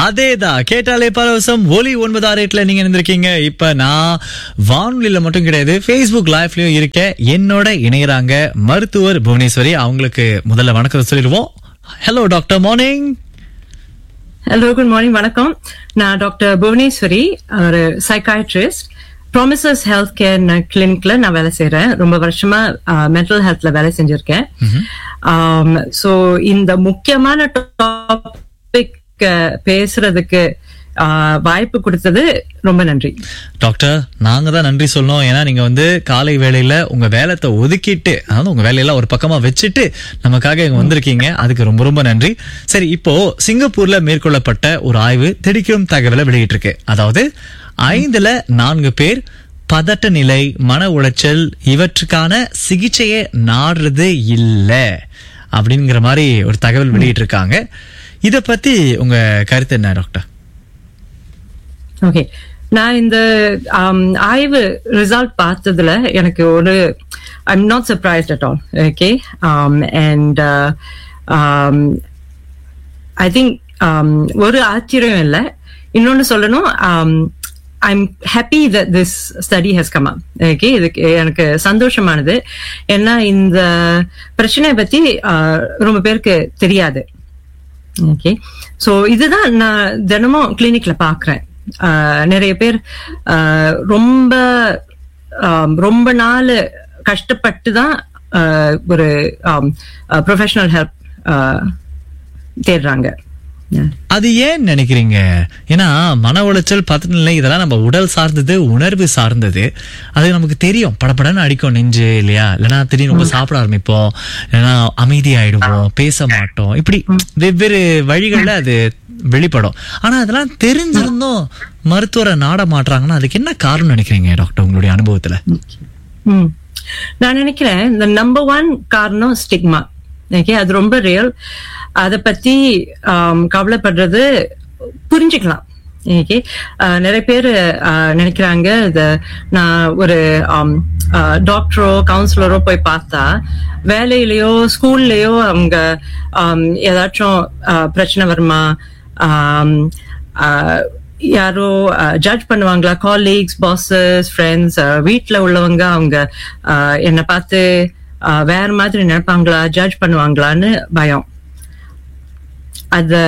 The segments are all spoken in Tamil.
அதேதான் கேட்டாலே பரவசம் ஒலி ஒன்பதாறு எட்டுல நீங்க இருந்திருக்கீங்க இப்ப நான் வானொலியில மட்டும் கிடையாது Facebook லைவ்லயும் இருக்கேன் என்னோட இணையறாங்க மருத்துவர் புவனேஸ்வரி அவங்களுக்கு முதல்ல வணக்கம் சொல்லிடுவோம் hello doctor morning hello good morning வணக்கம் நான் டாக்டர் புவனேஸ்வரி ஒரு சைக்காட்ரிஸ்ட் ப்ராமிசஸ் ஹெல்த் கேர் கிளினிக்ல நான் வேலை செய்யறேன் ரொம்ப வருஷமா மென்டல் ஹெல்த்ல வேலை செஞ்சிருக்கேன் ஸோ இந்த முக்கியமான டாபிக் பேசுறதுக்கு ஆஹ், வாய்ப்பு கொடுத்தது ரொம்ப நன்றி டாக்டர் நாங்க தான் நன்றி சொல்லணும் ஏன்னா நீங்க வந்து காலை வேளையில உங்க வேலைத்தை ஒதுக்கிட்டு அதாவது உங்க வேலையெல்லாம் ஒரு பக்கமா வச்சுட்டு நமக்காக இங்க வந்திருக்கீங்க அதுக்கு ரொம்ப ரொம்ப நன்றி சரி இப்போ சிங்கப்பூர்ல மேற்கொள்ளப்பட்ட ஒரு ஆய்வு திடுக்கிடும் தகவலை வெளியிட்டிருக்கு அதாவது ஐந்துல நான்கு பேர் பதட்ட நிலை மன உளைச்சல் இவற்றுக்கான சிகிச்சையை நாடுறது இல்ல அப்படிங்கிற மாதிரி ஒரு தகவல் வெளியிட்டிருக்காங்க இத பத்தி உங்க கருத்து என்ன டாக்டர் ஓகே நான் இந்த ஆம், ஆய்வு ரிசல்ட் பார்த்ததுல எனக்கு ஒரு I'm not surprised at all okay and I think ஒரு ஆச்சரியம் இல்லை இன்னொன்னு சொல்லணும் I'm happy that this study has come up okay இதுக்கு எனக்கு சந்தோஷமானது ஏன்னா இந்த பிரச்சனையை பத்தி ஆஹ், ரொம்ப பேருக்கு தெரியாது ஓகே சோ இதுதான் நான் தினமும் கிளினிக்ல பாக்குறேன் ஆஹ் நிறைய பேர் ஆஹ் ரொம்ப ஆம், ரொம்ப நாள் கஷ்டப்பட்டு தான் ஆஹ் ஒரு ப்ரொஃபஷனல் ஹெல்ப் தேடுறாங்க Yeah. அது ஏன் நினைக்கிறீங்க ஏன்னா மன உளைச்சல் பதநிலை இதெல்லாம் நம்ம உடல் சார்ந்தது உணர்வு சார்ந்தது அது நமக்கு தெரியும் படபடன்னு அடிக்கும் நெஞ்சு இல்லையா இல்லைன்னா திடீர்னு ரொம்ப சாப்பிட ஆரம்பிப்போம் இல்லைன்னா அமைதியாயிடுவோம் பேச மாட்டோம் இப்படி வெவ்வேறு வழிகள்ல அது வெளிப்படும் ஆனா அதெல்லாம் தெரிஞ்சிருந்தும் மருத்துவரை நாட மாட்றாங்கன்னா அதுக்கு என்ன காரணம் நினைக்கிறீங்க டாக்டர் உங்களுடைய அனுபவத்துல ம். நான் நினைக்கிறேன் இந்த நம்பர் ஒன் காரணம் ஸ்டிக்மா ஓகே அது ரொம்ப ரியல் அதை பத்தி ஆம், கவலைப்படுறது புரிஞ்சுக்கலாம் ஓகே நிறைய பேர் நினைக்கிறாங்க இந்த நான் ஒரு டாக்டரோ கவுன்சிலரோ போய் பார்த்தா வேலையிலயோ ஸ்கூல்லயோ அவங்க ஆம், ஏதாச்சும் ஆ, பிரச்சனை வருமா ஆம், ஆ, யாரோ ஜட்ஜ் பண்ணுவாங்களா காலீக்ஸ் பாசஸ் ஃப்ரெண்ட்ஸ் வீட்டில் உள்ளவங்க அவங்க அஹ், என்னை பார்த்து அஹ், வேற மாதிரி நினைப்பாங்களா ஜட்ஜ் பண்ணுவாங்களான்னு பயம் அது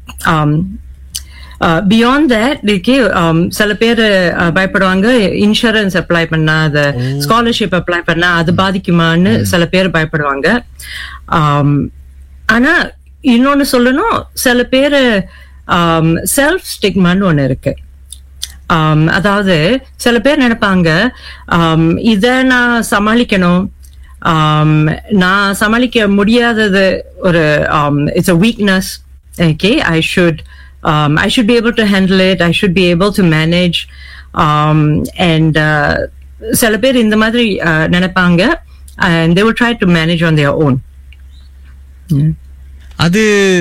பியாண்ட் தட் இருக்கே um, சில பேர் uh, பயப்படுவாங்க இன்சூரன்ஸ் அப்ளை பண்ணா அது ஸ்காலர்ஷிப் அப்ளை பண்ணா அது பாதிக்குமான்னு சில பேர் பயப்படுவாங்க Um, ஆனா இன்னொன்னு சொல்லணும் சில பேர் செல்ஃப் ஸ்டிக்மான்னு ஒண்ணு இருக்கு Um, அதாவது சில பேர் நினைப்பாங்க um, இத நான் சமாளிக்கணும் um, நான் சமாளிக்க முடியாதது ஒரு it's a weakness okay i should um, i should be able to handle it i should be able to manage um, and uh, சில பேர் இந்த மாதிரி uh, நினைப்பாங்க and they will try to manage on their own Yeah. அது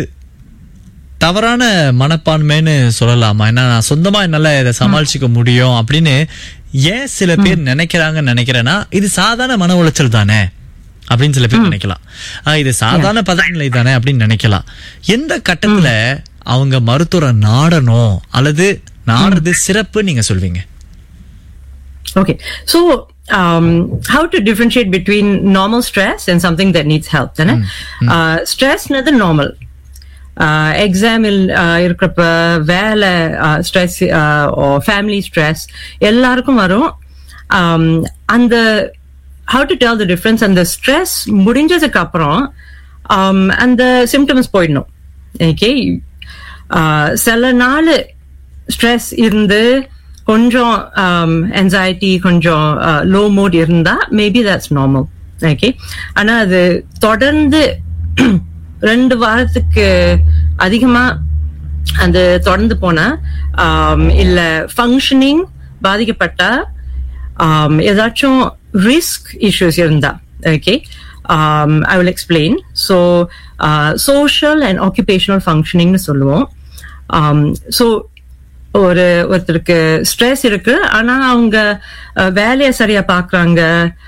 தவறான மனப்பான்மைன்னு சொல்லலாமா ஏன்னா நான் சொந்தமா என்னால இதை சமாளிச்சுக்க முடியும் அப்படின்னு ஏன் சில பேர் நினைக்கிறாங்கன்னு நினைக்கிறேன்னா இது சாதாரண மன உளைச்சல் தானே அப்படின்னு சில பேர் நினைக்கலாம் ஆஹ் இது சாதாரண பதநிலை தானே அப்படின்னு நினைக்கலாம் எந்த கட்டத்துல அவங்க மருத்துவரை நாடணும் அல்லது நாடுறது சிறப்பு நீங்க சொல்வீங்க Okay. So, um, how to differentiate between normal stress and something that needs help? தானே? Uh, stress நது normal. எக்ஸாமில் இருக்கிறப்ப வேலை ஸ்ட்ரெஸ் ஃபேமிலி ஸ்ட்ரெஸ் எல்லாருக்கும் வரும் Um, அந்த how to tell the difference அந்த ஸ்ட்ரெஸ் முடிஞ்சதுக்கு அப்புறம் um, அந்த சிம்டம்ஸ் போயிடணும் ஓகே சில நாள் ஸ்ட்ரெஸ் இருந்து கொஞ்சம் anxiety கொஞ்சம் லோ மூட் இருந்தா மேபி தட்ஸ் நார்மல் ஓகே ஆனா அது தொடர்ந்து ரெண்டு வாரத்துக்கு அதிகமா அது தொடர்ந்து போனா ஆம், இல்ல ஃபங்க்ஷனிங் பாதிக்கப்பட்டா ஆம், ஏதாச்சும் ரிஸ்க் இஷ்யூஸ் இருந்தா okay I will explain so social and occupational ஃபங்க்ஷனிங்னு சொல்லுவோம் ஸோ ஒரு ஒருத்தருக்கு ஸ்ட்ரெஸ் இருக்கு ஆனா அவங்க அஹ், வேலையை சரியா பாக்குறாங்க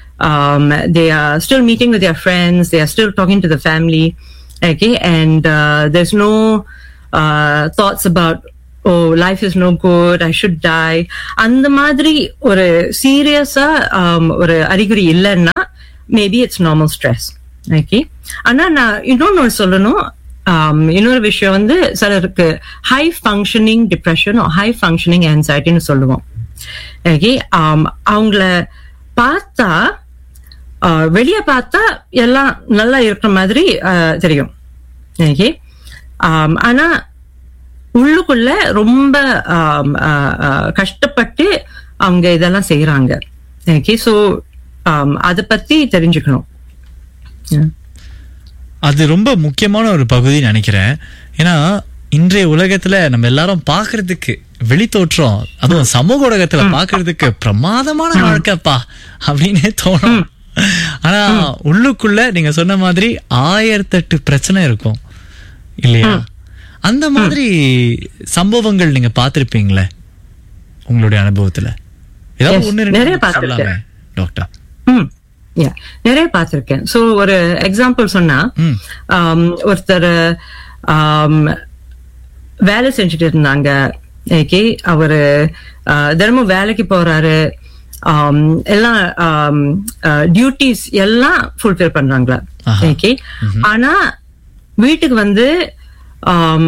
they are still meeting with their friends they are still talking to the family okay and uh, there's no uh, thoughts about oh life is no good I should die அந்த மாதிரி ஒரு சீரியஸா ஒரு அறிகுறி இல்லைன்னா maybe it's normal stress okay ஆனா நான் இன்னொன்னு சொல்லணும் um, இன்னொரு விஷயம் வந்து சிலருக்கு high functioning depression high functioning ஆன்சைட்டின்னு சொல்லுவோம் ஓகே அவங்கள பார்த்தா வெளியே பார்த்தா எல்லாம் நல்லா இருக்கிற மாதிரி uh, தெரியும் ஓகே ஆனா உள்ளுக்குள்ள ரொம்ப um, uh, uh, கஷ்டப்பட்டு அவங்க இதெல்லாம் செய்யறாங்க ஓகே ஸோ அதை பத்தி தெரிஞ்சுக்கணும் Yeah. அது ரொம்ப முக்கியமான ஒரு பகுதி நினைக்கிறேன் ஏன்னா இன்றைய உலகத்துல நம்ம எல்லாரும் பாக்குறதுக்கு வெளித்தோற்றம் அதுவும் சமூக ஊடகத்துல பாக்குறதுக்கு பிரமாதமான வாழ்க்கைப்பா அப்படின்னு தோணும் ஆனா உள்ளுக்குள்ள நீங்க சொன்ன மாதிரி ஆயிரத்தெட்டு பிரச்சனை இருக்கும் இல்லையா அந்த மாதிரி சம்பவங்கள் நீங்க பார்த்திருப்பீங்களே உங்களுடைய அனுபவத்துல ஏதாவது Yes, ஒண்ணு ரெண்டு நிறைய சொல்லலாமே, டாக்டர் ம் yeah. நிறைய பார்த்திருக்கேன் சோ ஒரு எக்ஸாம்பிள் சொன்னா ம். um, ஒருத்தர் um, வேலை செஞ்சுட்டு இருந்தாங்க ஓகே அவரு uh, தினமும் வேலைக்கு போறாரு um, எல்லாம் டியூட்டிஸ் எல்லாம் ஃபுல்ஃபில் பண்றாங்களா ஆஹா. ஓகே ஆனா வீட்டுக்கு வந்து um,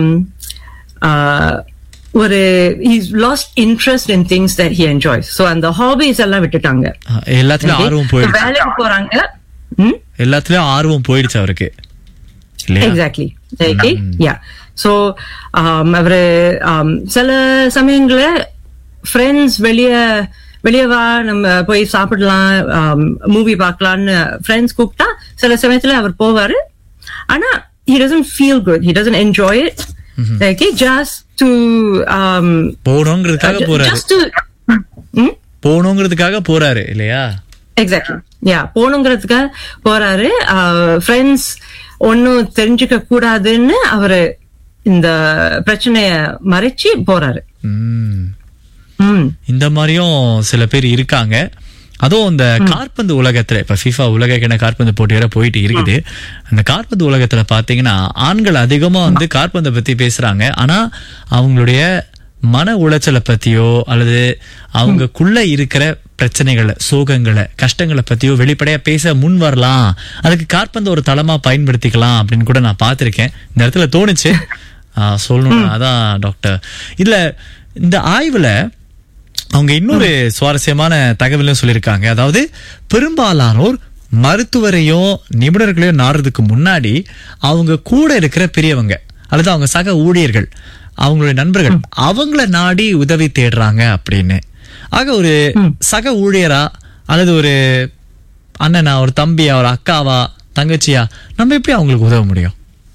uh, ஒரு he's lost interest in things that he enjoys so அந்த ஹாபிஸ் எல்லாம் விட்டுட்டாங்க அஹ், எல்லாத்துலயும் Okay? ஆர்வம் So, போயிடுச்சு வேலைக்கு போறாங்க ம் எல்லாத்துலயும் ஆர்வம் போயிடுச்சு அவருக்கு இல்லையா எக்ஸாக்ட்லி ஓகே யா ஸோ அவரு um, சில சமயங்கள ஃப்ரெண்ட்ஸ் வெளிய வெளிய வா நம்ம போய் சாப்பிடலாம் மூவி பார்க்கலாம்னு ஃப்ரெண்ட்ஸ் கூப்பிட்டா சில சமயத்துல அவர் போவாரு ஆனா he doesn't feel good he doesn't enjoy it okay just to um போகணுங்கிறதுக்காக போறாரு just to ம் போகணுங்கிறதுக்காக போறாரு இல்லையா எக்ஸாக்ட்லி யா போகணுங்கிறதுக்காக போறாரு ஃப்ரெண்ட்ஸ் ஒன்னும் தெரிஞ்சுக்க கூடாதுன்னு அவரு இந்த பிரச்சனைய மறைச்சு போறாரு ம். ம் இந்த மாதிரியும் சில பேர் இருக்காங்க அதுவும் இந்த காற்பந்து உலகத்துல இப்ப FIFA உலக கிண காற்பந்து போட்டி வேற போயிட்டு இருக்குது அந்த காற்பந்து உலகத்துல பாத்தீங்கன்னா ஆண்கள் அதிகமா வந்து காற்பந்தை பத்தி பேசுறாங்க ஆனா அவங்களுடைய மன உளைச்சலை பத்தியோ அல்லது அவங்கக்குள்ள இருக்கிற பிரச்சனைகளை சோகங்களை கஷ்டங்களை பத்தியோ வெளிப்படையா பேச முன் வரலாம் அதுக்கு காற்பந்து ஒரு தளமா பயன்படுத்திக்கலாம் அப்படின்னு கூட நான் பார்த்திருக்கேன் இந்த இடத்துல தோணுச்சு ஆஹ் சொல்லணும் அதான் டாக்டர் இதுல இந்த ஆய்வுல அவங்க இன்னொரு சுவாரஸ்யமான தகவலும் சொல்லியிருக்காங்க அதாவது பெரும்பாலானோர் மருத்துவரையும் நிபுணர்களையும் நாடுறதுக்கு முன்னாடி அவங்க கூட இருக்கிற பெரியவங்க அல்லது அவங்க சக ஊழியர்கள் அவங்களுடைய நண்பர்கள் அவங்கள நாடி உதவி தேடுறாங்க அப்படின்னு ஆக ஒரு சக ஊழியரா அல்லது ஒரு அண்ணனா ஒரு தம்பியா ஒரு அக்காவா தங்கச்சியா நம்ம எப்படி அவங்களுக்கு உதவ முடியும்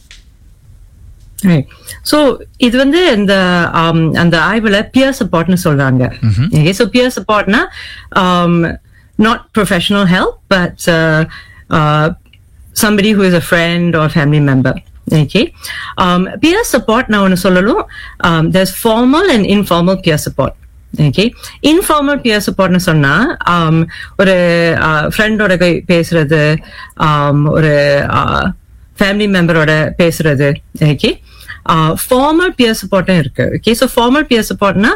சோ இது வந்து இந்த um, அந்த ஆய்வுல பியர் சப்போர்ட்னு சொல்றாங்க ஓகே ஸோ பியர் சப்போர்ட்னா not professional help but somebody who is a friend or family member okay um, peer support நான் ஒன்று சொல்லணும் um, there's formal and informal peer support okay informal peer supportனு சொன்னா um, ஒரு ஃப்ரெண்டோட பேசுறது um, ஒரு ஃபேமிலி மெம்பரோட பேசுறது ஓகே ஃபார்மல் பியர் சப்போர்ட்டும் இருக்கு ஓகே ஸோ ஃபார்மல் பியர் சப்போர்ட்னா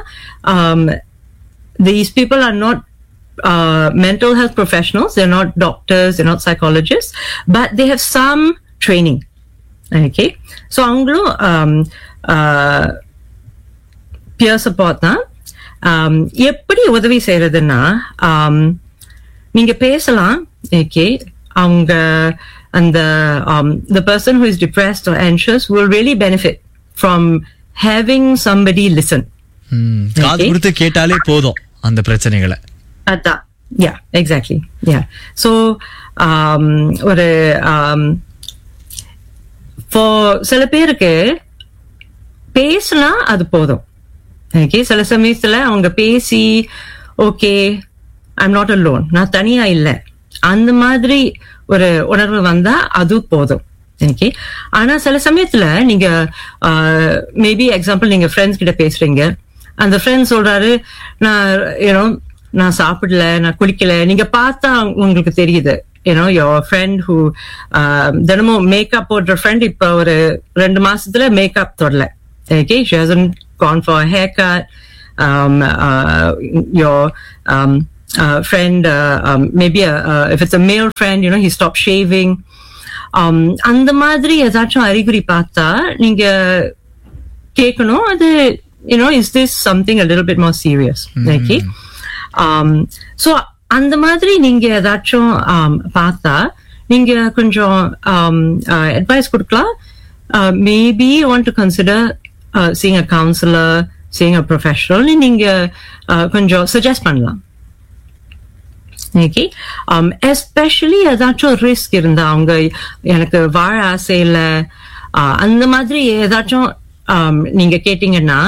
these people are not uh, mental health professionals they're not doctors they're not psychologists but they have some training okay so அவங்களும் um, uh, peer support தான் um, எப்படி உதவி செய்யறதுன்னா um, நீங்க பேசலாம் ஓகே அவங்க அந்த um, the person who is depressed or anxious will really benefit from having somebody listen ம், காது Okay. கொடுத்து கேட்டாலே போதும் அந்த பிரச்சனைகளை அதான் யா எக்ஸாக்ட்லி யா ஸோ ஒரு ஃபார் சில பேருக்கு பேசினா அது போதும் ஓகே சில சமயத்துல அவங்க பேசி okay I'm not alone நான் தனியா இல்லை அந்த மாதிரி ஒரு உணர்வு வந்தா அது போதும் ஓகே ஆனா சில சமயத்துல நீங்க மேபி எக்ஸாம்பிள் நீங்க ஃப்ரெண்ட்ஸ் கிட்ட பேசுறீங்க அந்த ஃப்ரெண்ட் சொல்றாரு நான் யூனோ நான் சாப்பிடல நான் குளிக்கல நீங்க பார்த்தா உங்களுக்கு தெரியுது யூனோ யோர் ஃப்ரெண்ட் ஹூ தினமும் மேக்கப் போடுற ஃப்ரெண்ட் இப்ப ஒரு ரெண்டு மாசத்துல மேக்கப் தொடல okay she has gone for a haircut. Um, uh, your um, uh, friend, uh, um, maybe a, uh, if it's a male friend, you know, he stopped shaving. Um, அந்த மாதிரி ஏதாச்சும் அறிகுறி பார்த்தா நீங்க கேட்கணும் அது you know is this something a little bit more serious okay so அந்த மாதிரி நீங்க ஏதாச்சும் um, பார்த்தா நீங்க கொஞ்சம் அட்வைஸ் கொடுக்கலாம் maybe want to consider seeing a counsellor seeing a professional நீங்க uh, கொஞ்சம் சஜஸ்ட் பண்ணலாம் ஓகே எஸ்பெஷலி ஏதாச்சும் ரிஸ்க் இருந்தா அவங்க எனக்கு வாழ ஆசை இல்ல uh, அந்த மாதிரி ஏதாச்சும் um, நீங்க கேட்டீங்கன்னா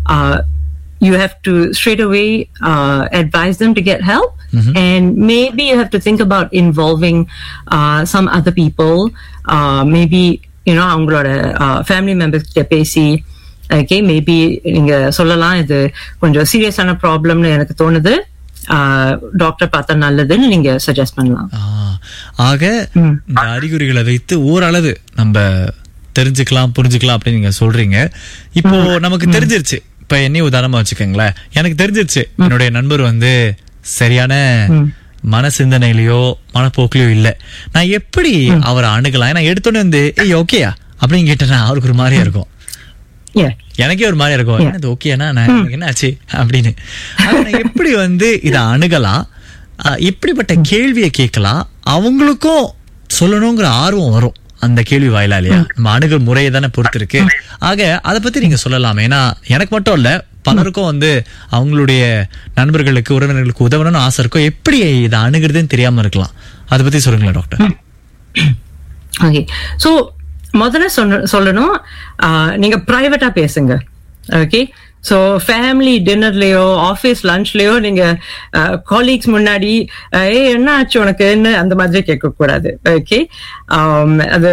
you have to straight away uh, advise them to get help and maybe you have to think about involving uh, some other people uh, maybe you know அவங்களோட ஃபேமிலி மெம்பர்ஸ் கிட்ட பேசி ஓகே மேபி நீங்க சொல்லலாம் இது கொஞ்சம் சீரியஸான ப்ராப்ளம்னு எனக்கு தோணுது டாக்டர் பார்த்தா நல்லதுன்னு நீங்க சஜஸ்ட் பண்ணலாம் ஆ, ஆக இந்த அறிகுறிகளை வைத்து ஓரளவு நம்ம தெரிஞ்சுக்கலாம் புரிஞ்சுக்கலாம் அப்படின்னு நீங்க சொல்றீங்க இப்போ நமக்கு தெரிஞ்சிருச்சு இப்ப என்னையும் உதாரணமா வச்சுக்கோங்களேன் எனக்கு தெரிஞ்சிருச்சு என்னுடைய நண்பர் வந்து சரியான மன சிந்தனையிலயோ மனப்போக்கிலயோ இல்ல நான் எப்படி அவரை அணுகலாம் ஏன்னா எடுத்தோடனே வந்து ஏய் ஓகேயா அப்படின்னு கேட்டேன்னா அவருக்கு ஒரு மாதிரியா இருக்கும் Yeah. எனக்கே ஒரு மாதிரி இருக்கும் என்னது ஓகேனா நான் எனக்கு என்ன ஆச்சு அப்படின்னு ஆனா நான் எப்படி வந்து இதை அணுகலாம் அஹ், எப்படிப்பட்ட கேள்வியை கேட்கலாம் அவங்களுக்கும் சொல்லணுங்கிற ஆர்வம் வரும் அந்த கேள்வி வாயிலா இல்லையா நம்ம அணுகல் முறையை தானே பொறுத்து இருக்கு ஆக அதை பத்தி நீங்க சொல்லலாம் ஏன்னா எனக்கு மட்டும் இல்ல பலருக்கும் வந்து அவங்களுடைய நண்பர்களுக்கு உறவினர்களுக்கு உதவணும்னு ஆசை இருக்கும் எப்படி இதை அணுகிறதுன்னு தெரியாம இருக்கலாம் அதை பத்தி சொல்லுங்களேன் டாக்டர் ஓகே ஸோ முதல்ல சொன்ன சொல்லணும் ஆஹ், நீங்க பிரைவேட்டா பேசுங்க ஓகே ஸோ ஃபேமிலி டின்னர்லயோ ஆஃபீஸ் லஞ்ச்லயோ நீங்க காலீக்ஸ் முன்னாடி ஏ என்ன ஆச்சு உனக்குன்னு அந்த மாதிரி கேட்க கூடாது ஓகே அது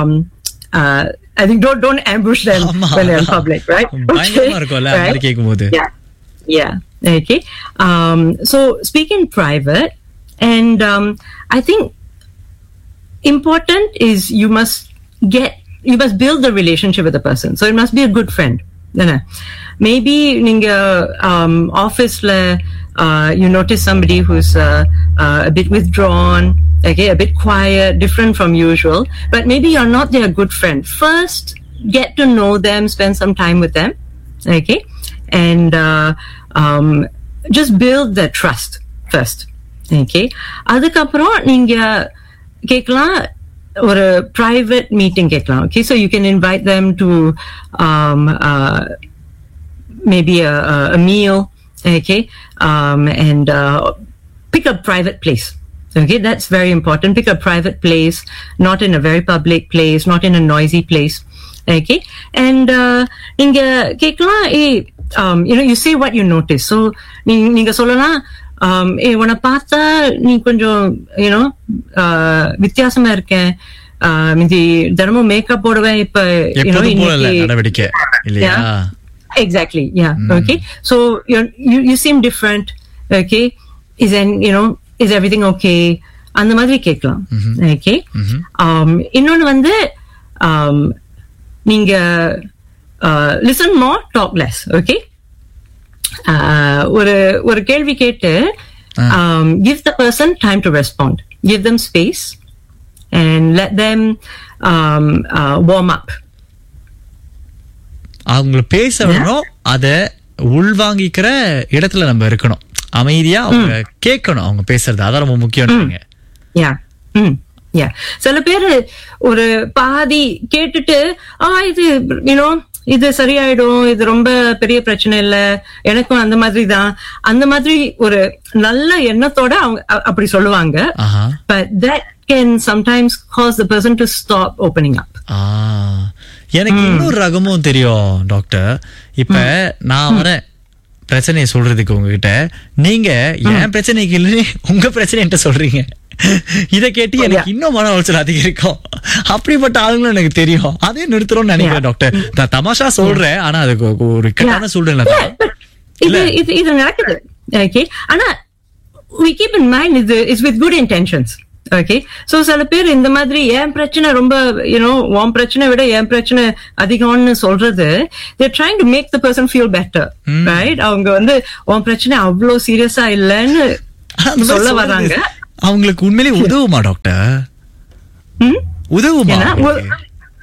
I think don't don't ambush them ஆமா. when they're in public right பயங்கரமா இருக்கும்ல அந்த மாதிரி கேட்கும்போது yeah yeah okay um so speak in private and um i think important is you must get you must build the relationship with the person so it must be a good friend தானே? maybe நீங்க um officeல uh, you notice somebody who's uh, uh, a bit withdrawn okay a bit quiet different from usual but maybe you're not their good friend first get to know them spend some time with them okay and uh, um, just build that trust first okay அதுக்கப்புறம் நீங்க கேட்கலாம் ஒரு private மீட்டிங் கேட்கலாம் okay so you can invite them to um, uh, maybe a, a, a meal okay um, and uh, pick a private place okay that's very important pick a private place not in a very public place not in a noisy place okay and uh, நீங்க கேட்கலாம் ஏ um, you know you say what you notice so நீங்க நீங்க சொல்லலாம் um, ஏ உன்னை பார்த்தா நீ கொஞ்சம் யூனோ வித்தியாசமா இருக்கேன் uh, மிதி தினமும் மேக்கப் போடுவேன் இப்ப you know, எப்போதும் போல இல்ல இன்னைக்கு- நடவடிக்கை இல்லையா Yeah. Exactly. Yeah. Okay. So you're, you you seem different. Okay. Is then you know is everything okay? அந்த மாதிரி கேட்கலாம் ஓகே இன்னொன்னு வந்து um, நீங்க listen more talk less okay ஒரு ஒரு கேள்வி கேட்டு give the person time to respond give them space and let them warm up அவங்கள பேச விடணும் அத உள்வாங்கிக்கிற இடத்துல நம்ம இருக்கணும் அமைதியா அவங்க கேட்கணும் அவங்க பேசுறது அதான் ரொம்ப முக்கியம் யா ம் யா சில பேர் ஒரு பாதி கேட்டுட்டு ஆ இது யூனோ இது சரியாயிடும் இது ரொம்ப பெரிய பிரச்சனை இல்ல எனக்கும் அந்த மாதிரி தான் அந்த மாதிரி ஒரு நல்ல எண்ணத்தோட அவங்க அ- அப்படி சொல்லுவாங்க ஆஹா but that can sometimes cause the person to stop opening up ஆ எனக்கு இன்னொரு ரகமும் தெரியும் டாக்டர் இப்ப நான் வரேன் பிரச்சனையை சொல்றதுக்கு உங்ககிட்ட நீங்க என் பிரச்சனைக்கு இல்லைன்னு உங்க பிரச்சனை என்கிட்ட சொல்றீங்க இத கேட்டு எனக்கு இன்னும் மன உளைச்சல் அதிகரிக்கும் அப்படிப்பட்ட ஆளுங்களும் எனக்கு தெரியும் அதே நிறுத்துறோம்னு நினைக்கிறேன் டாக்டர் நான் தமாஷா சொல்றேன் ஆனா அதுக்கு ஒரு இக்கட்டான சூழ்நிலை தான் இது இது இது நடக்குது ஓகே ஆனா we keep in mind இது is with good intentions okay so சில பேர் இந்த மாதிரி என் பிரச்சனை ரொம்ப யூனோ உன் பிரச்சனை விட என் பிரச்சனை அதிகம்னு சொல்றது they're trying to make the person feel better right அவங்க வந்து உன் பிரச்சனை அவ்வளவு சீரியஸா இல்லைன்னு ஆனா, அந்த மாதிரி சொல்ல சொல்றது வராங்க அவங்களுக்கு உண்மையிலேயே உதவுமா டாக்டர் ம்? உதவுமா ஏன்னா, அவங்களுக்கு?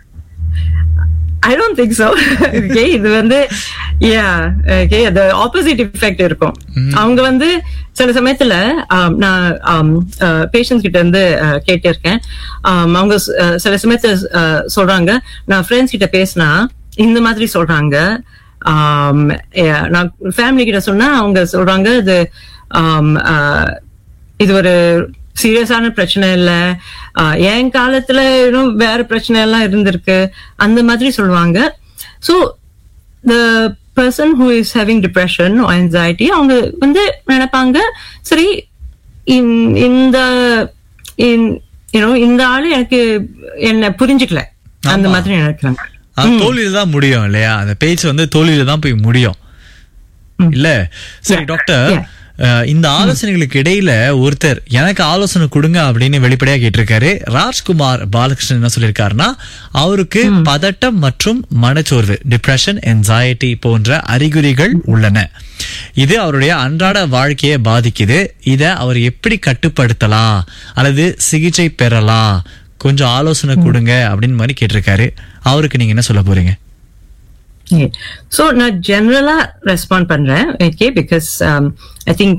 I don't think so okay இது வந்து யா ஓகே அது ஆப்போசிட் எஃபெக்ட் இருக்கும் அவங்க வந்து சில சமயத்துல ஆம், நான் பேஷண்ட்ஸ் கிட்ட இருந்து அஹ், கேட்டிருக்கேன் ஆம், அவங்க ஸ்- அஹ், சில சமயத்துல அஹ், சொல்றாங்க நான் ஃப்ரெண்ட்ஸ் கிட்ட பேசினா இந்த மாதிரி சொல்றாங்க ஆம், yeah, நான் ஃபேமிலி கிட்ட சொன்னா அவங்க சொல்றாங்க இது ஆம், அஹ், இது ஒரு சீரியஸான பிரச்சனை இல்ல ஆஹ் என் காலத்துல இன்னும் வேற பிரச்சனை எல்லாம் இருந்திருக்கு அந்த மாதிரி சொல்லுவாங்க so the person who is having depression anxiety அவங்க வந்து நினைப்பாங்க சரி இந்- இந்த இந்- you know, இந்த ஆளு எனக்கு என்ன புரிஞ்சுக்கல அந்த ஆமா. மாதிரி நினைக்கிறாங்க அது தோல்வியில தான் முடியும் இல்லையா அந்த பேச்சு வந்து தோல்வியில தான் போய் முடியும் இல்ல சரி Yeah. Doctor Yeah. அஹ், இந்த ஆலோசனைகளுக்கு இடையில ஒருத்தர் எனக்கு ஆலோசனை கொடுங்க அப்படின்னு வெளிப்படையா கேட்டிருக்காரு ராஜ்குமார் பாலகிருஷ்ணன் என்ன சொல்லியிருக்காருன்னா அவருக்கு பதட்டம் மற்றும் மனச்சோர்வு டிப்ரெஷன் என்சைட்டி போன்ற அறிகுறிகள் உள்ளன இது அவருடைய அன்றாட வாழ்க்கையை பாதிக்குது இத அவர் எப்படி கட்டுப்படுத்தலாம் அல்லது சிகிச்சை பெறலாம் கொஞ்சம் ஆலோசனை கொடுங்க அப்படின்னு மாதிரி கேட்டிருக்காரு அவருக்கு நீங்க என்ன சொல்ல போறீங்க Okay. So நான் ஜெனரலா ரெஸ்பாண்ட் பண்றேன் okay because I think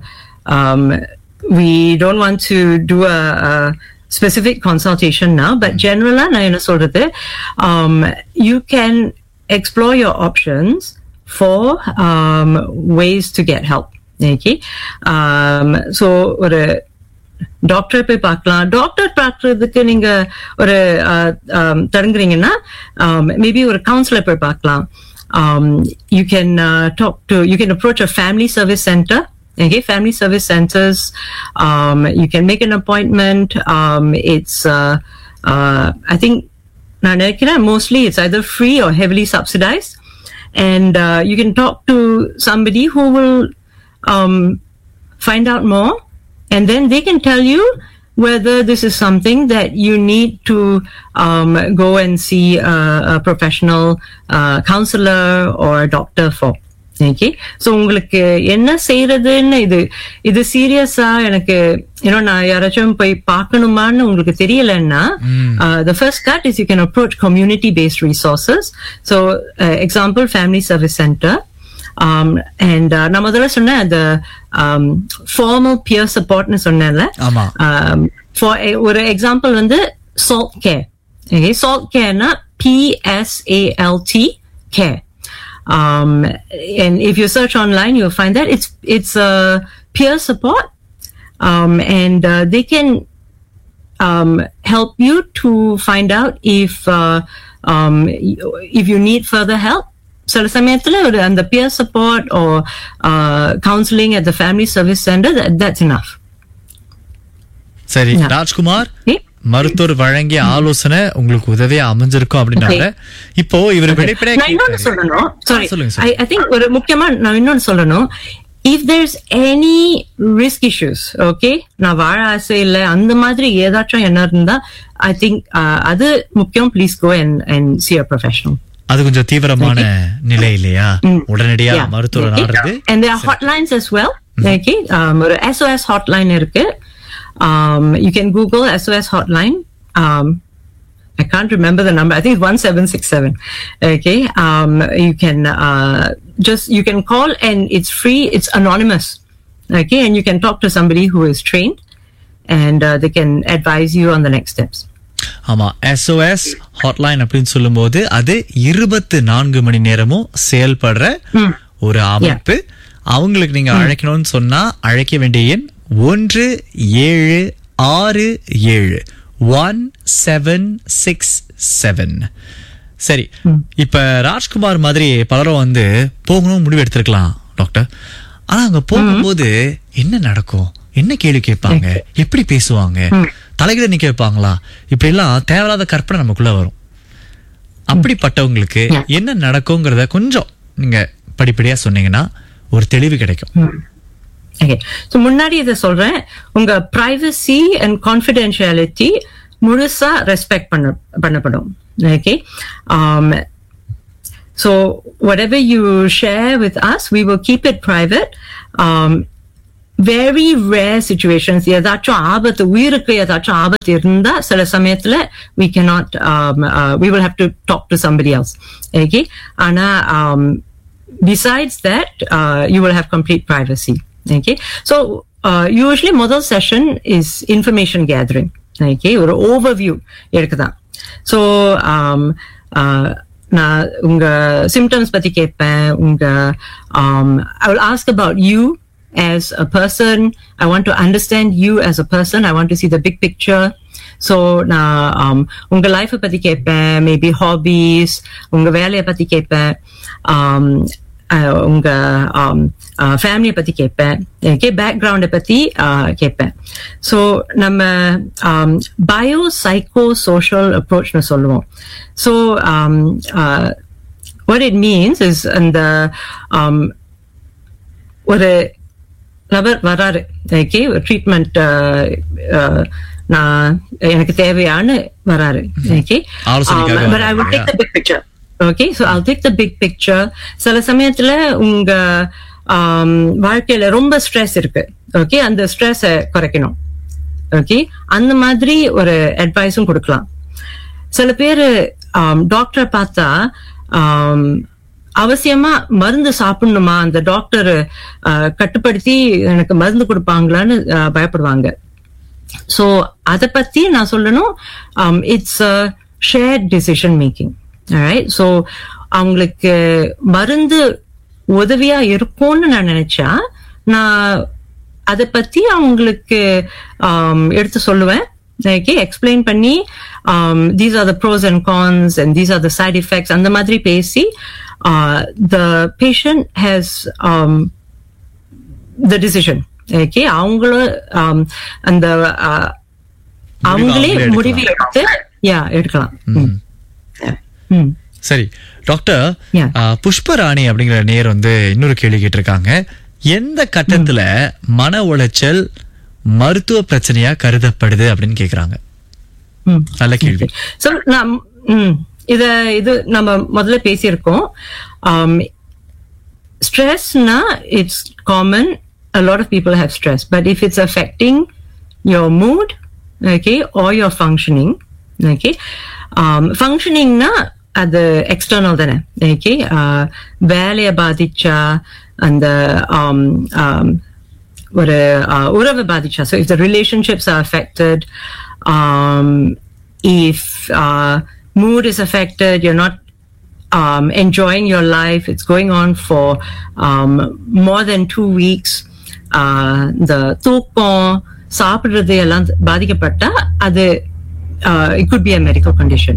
we don't want to do a specific consultation now but ஜெனரலா நான் என்ன சொல்றது you can explore your options for ways to get help okay so ஒரு டாக்டரை போய் பார்க்கலாம் டாக்டர் பார்க்கறதுக்கு நீங்க ஒரு தடுங்குறீங்கன்னா மேபி ஒரு கவுன்சிலர் போய் பார்க்கலாம் you can talk to you can approach a family service centre Okay, family service centers. Um, you can make an appointment. Um, it's, uh, uh, I think, நான் நினைக்கிறேன் mostly it's either free or heavily subsidized. And uh, you can talk to somebody who will um, find out more and then they can tell you whether this is something that you need to um, go and see a, a professional uh, counselor or a doctor for. Okay so உங்களுக்கு என்ன செய்யறதுன்னு இது இது சீரியஸா எனக்கு ஏன்னா நான் யாராச்சும் போய் பார்க்கணுமான்னு உங்களுக்கு தெரியலன்னா the first cut is you can approach community based resources so example family service centre um, and uh, நான் முதல்ல சொன்னேன் அந்த um, formal peer supportனு சொன்னேன்ல ஆமா. um, for a, ஒரு எக்ஸாம்பிள் வந்து salt care okay salt careனா P S A L T care um, and if you search online you'll find that it's it's a peer support um, and uh, they can um, help you to find out if uh, um, if you need further help. சில சமயத்துல ஒரு அந்த peer support or uh, counseling at the family service center that, that's enough. சரி Yeah. ராஜ்குமார் Okay? மருத்துவர் வழங்கிய ஆலோசனை உங்களுக்கு உதவியா அமைஞ்சிருக்கும் அப்படின்னாங்க இப்போ இவர் வெளிப்படையா நான் இன்னொன்னு கேட்டாரு. சொல்லணும் சாரி ஆ, சொல்லுங்க ஐ சார் ஐ திங்க் ஒரு முக்கியமா நான் இன்னொன்னு சொல்லணும் if there's any risk issues okay நான் வாழ ஆசை இல்ல அந்த மாதிரி ஏதாச்சும் என்ன இருந்தா ஐ திங்க் அது முக்கியம் please go and and see a professional அது கொஞ்சம் தீவிரமான நிலை இல்லையா உடனடியா Yeah. மருத்துவர் Okay. நாடுறது And there are hotlines as well. Okay. Um, ஒரு SOS hotline இருக்கு. Um, you can Google SOS hotline. Um, I can't remember the number. I think it's 1767. Okay. Um, you can, uh, just, you can call and it's free. It's anonymous. Okay. And you can talk to somebody who is trained and uh, they can advise you on the next steps. ஆமா எஸ்ஓஎஸ் ஹாட்லைன் அப்படின்னு சொல்லும்போது அது இருபத்து நான்கு மணி நேரமும் செயல்படுற ஒரு அமைப்பு அவங்களுக்கு நீங்க அழைக்கணும்னு சொன்னா அழைக்க வேண்டிய எண் ஒன்று ஏழு ஆறு ஏழு ஒன் செவன் சிக்ஸ் செவன் சரி இப்ப ராஜ்குமார் மாதிரி பலரும் வந்து போகணும் முடிவு எடுத்திருக்கலாம் டாக்டர் ஆனா அங்க போகும்போது என்ன நடக்கும் என்ன கேள்வி கேட்பாங்க எப்படி பேசுவாங்க தலைகளை நிக்க வைப்பாங்களா இப்படி எல்லாம் தேவையில்லாத கற்பனை நமக்குள்ள வரும் அப்படிப்பட்டவங்களுக்கு Yeah. என்ன நடக்குங்கிறத கொஞ்சம் நீங்க படிப்படியா சொன்னீங்கன்னா ஒரு தெளிவு கிடைக்கும் ஓகே ஸோ முன்னாடி இதை சொல்றேன் உங்க பிரைவசி அண்ட் கான்ஃபிடென்ஷியாலிட்டி முழுசா ரெஸ்பெக்ட் பண்ண பண்ணப்படும் okay So whatever you share with us, we will keep it private. Um, very rare situations ஏதாச்சும் ஆபத்து உயிருக்கு ஏதாச்சும் ஆபத்து இருந்தா சில சமயத்துல we cannot um, uh, we will have to talk to somebody else okay ஆனா um, besides that uh, you will have complete privacy okay so uh, usually முதல் session is information gathering okay ஒரு overview எடுக்குதான் so um, uh, நான் உங்க சிம்டம்ஸ் பத்தி கேட்பேன் உங்க I will ask about you as a person i want to understand you as a person i want to see the big picture so நான் um, உங்க லைஃப் பத்தி கேட்பேன் மேபி ஹாபீஸ் உங்க வேலையை பத்தி கேட்பேன் um, uh, உங்க ஃபேமிலியை பத்தி கேட்பேன் ஓகே பேக்ரவுண்டை பத்தி uh, கேட்பேன் ஸோ நம்ம பயோ சைக்கோ சோஷியல் அப்ரோச்னு சொல்லுவோம் so what it means is அந்த um, ஒரு நபர் வராரு ஓகே ட்ரீட்மெண்ட் நான் எனக்கு தேவையான்னு வராரு ஓகே ஆலோசனைக்காக but I will take the big picture okay so I take the big picture சில சமயத்துல உங்க um, வாழ்க்கையில ரொம்ப ஸ்ட்ரெஸ் இருக்கு ஓகே அந்த ஸ்ட்ரெஸ்ஸை குறைக்கணும் ஓகே அந்த மாதிரி ஒரு அட்வைஸும் கொடுக்கலாம் சில பேர் டாக்டர் பார்த்தா um, அவசியமா மருந்து சாப்பிடணுமா அந்த டாக்டர் கட்டுப்படுத்தி எனக்கு மருந்து கொடுப்பாங்களான்னு uh, பயப்படுவாங்க ஸோ அதை பத்தி நான் சொல்லணும் it's shared decision making so அவங்களுக்கு மருந்து உதவியா இருக்கும்னு நான் நினைச்சா நான் அதை பத்தி அவங்களுக்கு um, எடுத்து சொல்லுவேன் ஓகே எக்ஸ்பிளைன் பண்ணி these are the pros and cons and these are the side effects அந்த மாதிரி பேசி the patient has the decision okay அவங்களும் um, அந்த uh, அவங்களே அவங்களே முடிவு எடுத்து யா எடுக்கலாம் ம். ம். சரி டாக்டர் Yeah. ஆ, புஷ்பராணி அப்படிங்கிற நேர் வந்து இன்னொரு கேள்வி கேட்டிருக்காங்க எந்த கட்டத்துல மன உளைச்சல் மருத்துவ பிரச்சனையா கருதப்படுது அப்படின்னு கேக்குறாங்க ம். நல்ல கேள்வி So, நாம் ம், இத இது நம்ம முதல்ல பேசியிருக்கோம் ஸ்ட்ரெஸ்னா it's common a lot of people have stress but if it's affecting your mood okay or your functioning okay um, functioning na அது எக்ஸ்டர்னல் தானே ஓகே வேலையை பாதிச்சா அந்த um, um, ஒரு uh, உறவை பாதிச்சா so if the relationships are affected um, if uh, mood is affected you're not um, enjoying your life it's going on for um, more than two weeks uh, the தூக்கம் சாப்பிடுறது எல்லாம் பாதிக்கப்பட்டா அது uh, it could be a medical condition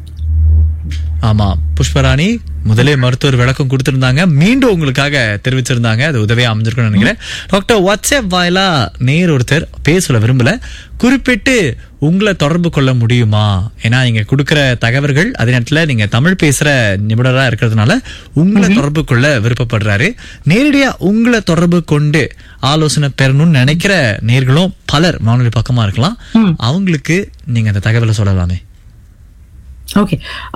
ஆமா புஷ்பராணி முதலே மருத்துவர் விளக்கம் கொடுத்திருந்தாங்க மீண்டும் உங்களுக்காக தெரிவிச்சிருந்தாங்க அது உதவியா அமைஞ்சிருக்கும்னு நினைக்கிறேன் டாக்டர் வாட்ஸ்அப் வாயிலா நேர் ஒருத்தர் பேசல விரும்பல குறிப்பிட்டு உங்களை தொடர்பு கொள்ள முடியுமா ஏன்னா நீங்க கொடுக்கிற தகவல்கள் அதே நேரத்துல நீங்க தமிழ் பேசுற நிபுணரா இருக்கிறதுனால உங்களை தொடர்பு கொள்ள விருப்பப்படுறாரு நேரடியா உங்களை தொடர்பு கொண்டு ஆலோசனை பெறணும்னு நினைக்கிற நேர்களும் பலர் வானொலி பக்கமா இருக்கலாம் அவங்களுக்கு நீங்க அந்த தகவலை சொல்லலாமே ஓகே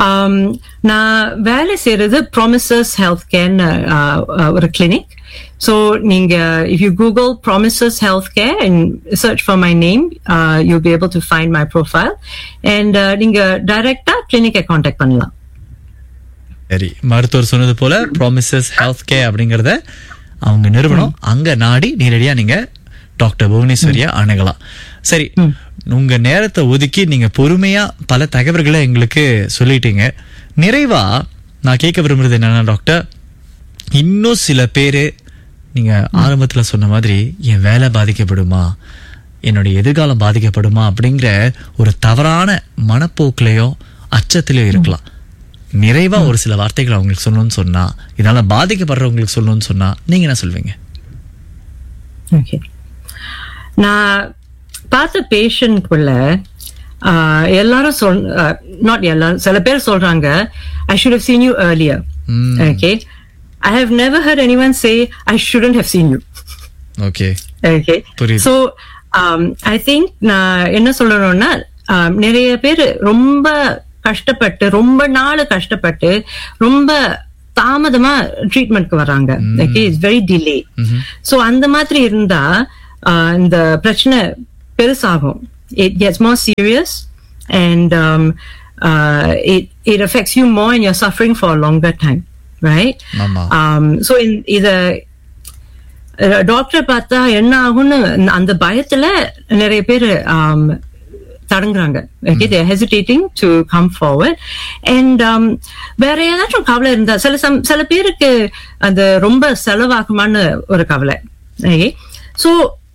நான் வேலை செய்யறது ப்ராமிசஸ் ஹெல்த் கேர்னு ஒரு கிளினிக் ஸோ நீங்க if you Google Promises health Care and search for my name you be able to find my profile and நீங்க டைரக்டா கிளினிக்கை காண்டாக்ட் பண்ணலாம் சரி மருத்துவர் சொன்னது போல ப்ராமிசஸ் ஹெல்த் கேர் அப்படிங்கறத அவங்க நிறுவனம் அங்க நாடி நேரடியா நீங்க டாக்டர் புவனேஸ்வரியா அணுகலாம் சரி உங்க நேரத்தை ஒதுக்கி நீங்க பொறுமையா பல தகவல்களை எங்களுக்கு சொல்லிட்டீங்க நிறைவா நான் கேட்க விரும்புறது என்னன்னா டாக்டர் இன்னும் சில பேரு நீங்க ஆரம்பத்துல சொன்ன மாதிரி என் வேலை பாதிக்கப்படுமா என்னுடைய எதிர்காலம் பாதிக்கப்படுமா அப்படிங்கிற ஒரு தவறான மனப்போக்கிலையோ அச்சத்திலையோ இருக்கலாம் நிறைவா ஒரு சில வார்த்தைகள் அவங்களுக்கு சொல்லணும்னு சொன்னா இதனால பாதிக்கப்படுறவங்களுக்கு சொல்லணும்னு சொன்னா நீங்க என்ன சொல்வீங்க ஓகே நான் பார்த்த பேஷண்ட்குள்ள எல்லாரும் சொல் நாட் எல்லாரும் சில பேர் சொல்றாங்க I should have seen you earlier ம். Okay I have never heard anyone say I shouldn't have seen you okay okay புரியுது. ஸோ ஐ திங்க் நான் என்ன சொல்லணும்னா um, நிறைய பேர் ரொம்ப கஷ்டப்பட்டு ரொம்ப நாள் கஷ்டப்பட்டு ரொம்ப தாமதமா ட்ரீட்மெண்ட்க்கு வராங்க okay it's very delay so அந்த மாதிரி இருந்தா uh, இந்த பிரச்சனை பெருசாகும் it gets more serious and it it affects you more and you're suffering for a longer time right ஆமா. um so in இத டாக்டர் பார்த்தா என்ன ஆகும்னு அந்த பயத்துல நிறைய பேர் தடங்குறாங்க okay they're hesitating to come forward and வேற ஏதாச்சும் கவலை இருந்தா சில சம் சில பேருக்கு அது ரொம்ப செலவாகுமான்னு ஒரு கவலை okay so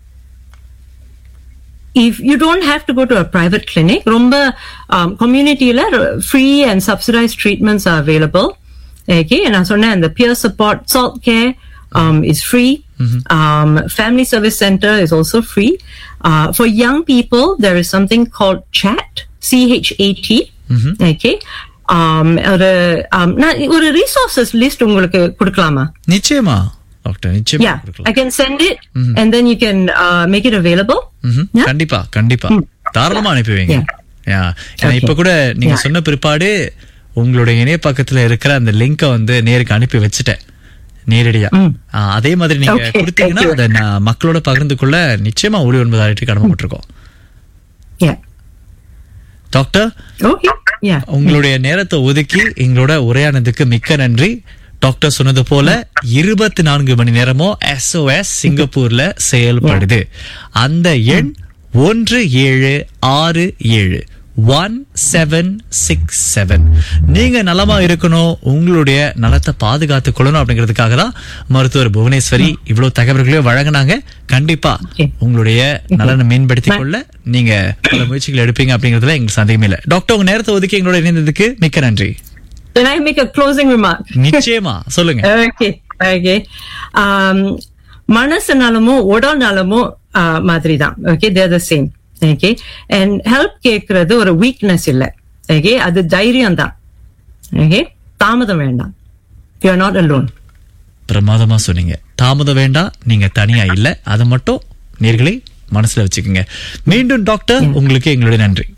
if you don't have to go to a private clinic, rumba um, community la free and subsidized treatments are available. Okay, and also and the peer support salt care um, is free. Um, family service center is also free. Uh, for young people, there is something called CHAT, C H A T. Okay. Um, ஒரு um, நான் ஒரு resources list உங்களுக்கு கொடுக்கலாமா நிச்சயமா டாக்டர் நிச்சயமா Yeah, கொடுக்கலாம் I can send it and then you can uh, make it available. ம்ஹும். Yeah. கண்டிப்பா கண்டிப்பா தாராளமா அனுப்புவீங்க Yeah. யா ஏன்னா இப்ப கூட நீங்க Yeah. சொன்ன பிற்பாடு உங்களுடைய இணைய பக்கத்துல இருக்கிற அந்த லிங்கை வந்து நேருக்கு அனுப்பி வச்சுட்டேன் நேரடியா ஆ, அதே மாதிரி நீங்க Okay, கொடுத்தீங்கன்னா thank you. அதை நான் மக்களோட பகிர்ந்து கொள்ள நிச்சயமா ஒளி ஒன்பதாயிரத்து கடமைப்பட்டிருக்கோம் Yeah. Doctor Okay. Yeah. உங்களுடைய நேரத்தை ஒதுக்கி எங்களோட உரையானதுக்கு மிக்க நன்றி டாக்டர் சொன்னது போல இருபத்தி நான்கு மணி நேரமோ எஸ்ஓஎஸ் சிங்கப்பூர்ல செயல்படுது அந்த எண் ஒன்று ஏழு ஆறு ஏழு ஒன் செவன் சிக்ஸ் செவன் நீங்க நலமா இருக்கணும் உங்களுடைய நலத்தை பாதுகாத்துக் கொள்ளணும் அப்படிங்கிறதுக்காக தான் மருத்துவர் புவனேஸ்வரி இவ்வளவு தகவல்களையும் வழங்கினாங்க கண்டிப்பா Okay. உங்களுடைய நலனை மேம்படுத்திக் கொள்ள நீங்க பல முயற்சிகள் எடுப்பீங்க அப்படிங்கிறதுல எங்களுக்கு சந்தேகமே இல்லை டாக்டர் உங்க நேரத்தை ஒதுக்கி எங்களோட இணைந்ததுக்கு மிக்க நன்றி Can I make a closing remark? நிச்சயமா சொல்லுங்க okay. Okay. Um, மனசுனாலமோ உடல்னாலமோ uh, மாதிரி தான் okay they're the same okay and help கேட்கறது ஒரு வீக்னஸ் இல்ல ஓகே அது தைரியம் தான் ஓகே தாமதம் வேண்டாம் யூ ஆர் நாட் அலோன் பிரமாதமா சொன்னீங்க தாமதம் வேண்டாம் நீங்க தனியா இல்ல அதை மட்டும் நேர்களை மனசுல வச்சுக்கோங்க மீண்டும் டாக்டர் உங்களுக்கு எங்களுடைய நன்றி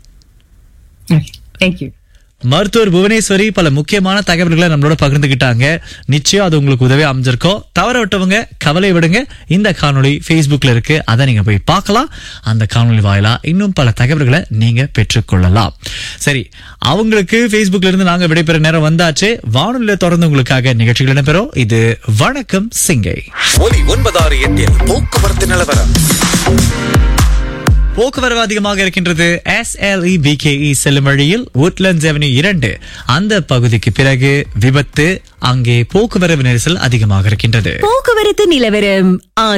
ஓகே தேங்க்யூ மருத்துவர் புவனேஸ்வரி பல முக்கியமான தகவல்களை நம்மளோட பகிர்ந்துகிட்டாங்க நிச்சயம் அது உங்களுக்கு உதவி அமைஞ்சிருக்கோம் தவற விட்டவங்க கவலை விடுங்க இந்த காணொளி Facebookல இருக்கு அதை நீங்க போய் பார்க்கலாம் அந்த காணொளி வாயிலா இன்னும் பல தகவல்களை நீங்க பெற்றுக்கொள்ளலாம் சரி அவங்களுக்கு Facebookல இருந்து நாங்க விடைபெற நேரம் வந்தாச்சு வானொலியில தொடர்ந்து உங்களுக்காக நிகழ்ச்சிகள் இடம்பெறும் இது வணக்கம் சிங்கை ஒலி ஒன்பதாறு எட்டில் போக்குவரத்து நிலவரம் போக்குவரவு அதிகமாக இருக்கின்றது எஸ் எல் பிகேஇ செல்லும் வழியில் woodlands avenue இரண்டு அந்த பகுதிக்கு பிறகு விபத்து அங்கே போக்குவரவு நெரிசல் அதிகமாக இருக்கின்றது போக்குவரத்து நிலவரம்